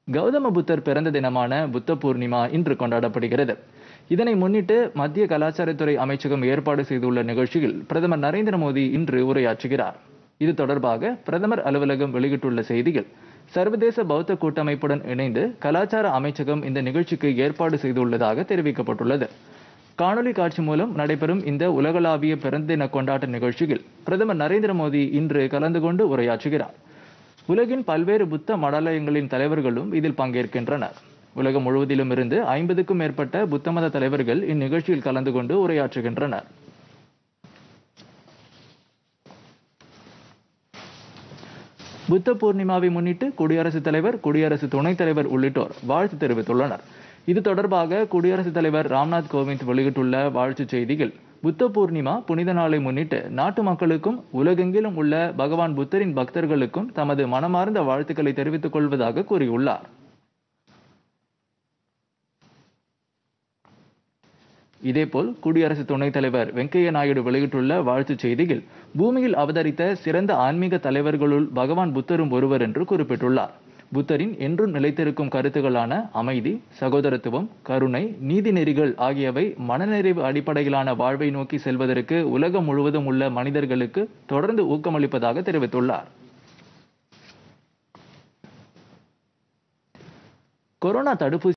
கௌதம புத்தர் பிறந்த தினமான புத்த பூர்ணிமா இன்று கொண்டாடப்படுகிறது இதனை முன்னிட்டு மத்திய கலாச்சாரத்துறை அமைச்சகம் ஏற்பாடு செய்துள்ள நிகழ்ச்சியில் பிரதமர் நரேந்திர மோடி இன்று உரையாற்றுகிறார் இது தொடர்பாக பிரதமர் அலுவலகம் வெளியிட்டுள்ள செய்தியில் சர்வதேச பௌத்த கூட்டமைப்புடன் இணைந்து கலாச்சார அமைச்சகம் இந்த நிகழ்ச்சிக்கு ஏற்பாடு செய்துள்ளதாக தெரிவிக்கப்பட்டுள்ளது காணொலி காட்சி மூலம் நடைபெறும் இந்த உலகளாவிய பிறந்த தின கொண்டாட்ட நிகழ்ச்சியில் பிரதமர் நரேந்திர மோடி இன்று கலந்து கொண்டு உரையாற்றுகிறார் உலகின் பல்வேறு புத்த மடாலயங்களின் தலைவர்களும் இதில் பங்கேற்கின்றனர் உலகம் முழுவதிலும் இருந்து ஐம்பதுக்கும் மேற்பட்ட புத்த மத தலைவர்கள் இந்நிகழ்ச்சியில் கலந்து கொண்டு உரையாற்றுகின்றனர் புத்த பூர்ணிமாவை முன்னிட்டு குடியரசுத் தலைவர் குடியரசு துணைத் தலைவர் உள்ளிட்டோர் வாழ்த்து தெரிவித்துள்ளனர் இது தொடர்பாக குடியரசுத் தலைவர் ராம்நாத் கோவிந்த் வெளியிட்டுள்ள வாழ்த்துச் செய்தியில் புத்த பூர்ணிமா புனித நாளை முன்னிட்டு நாட்டு மக்களுக்கும் உலகெங்கிலும் உள்ள பகவான் புத்தரின் பக்தர்களுக்கும் தமது மனமார்ந்த வாழ்த்துக்களை தெரிவித்துக் கொள்வதாக கூறியுள்ளார் இதேபோல் குடியரசு துணைத் தலைவர் வெங்கையா நாயுடு வெளியிட்டுள்ள வாழ்த்துச் செய்தியில் பூமியில் அவதரித்த சிறந்த ஆன்மீக தலைவர்களுள் பகவான் புத்தரும் ஒருவர் என்று குறிப்பிட்டுள்ளார் புத்தரின் என்றும் நிலைத்திருக்கும் கருத்துகளான அமைதி சகோதரத்துவம் கருணை நீதி நெறிகள் ஆகியவை மனநிறைவு அடிப்படையிலான வாழ்வை நோக்கி செல்வதற்கு உலகம் முழுவதும் உள்ள மனிதர்களுக்கு தொடர்ந்து ஊக்கமளிப்பதாக தெரிவித்துள்ளார் கொரோனா தடுப்பூசி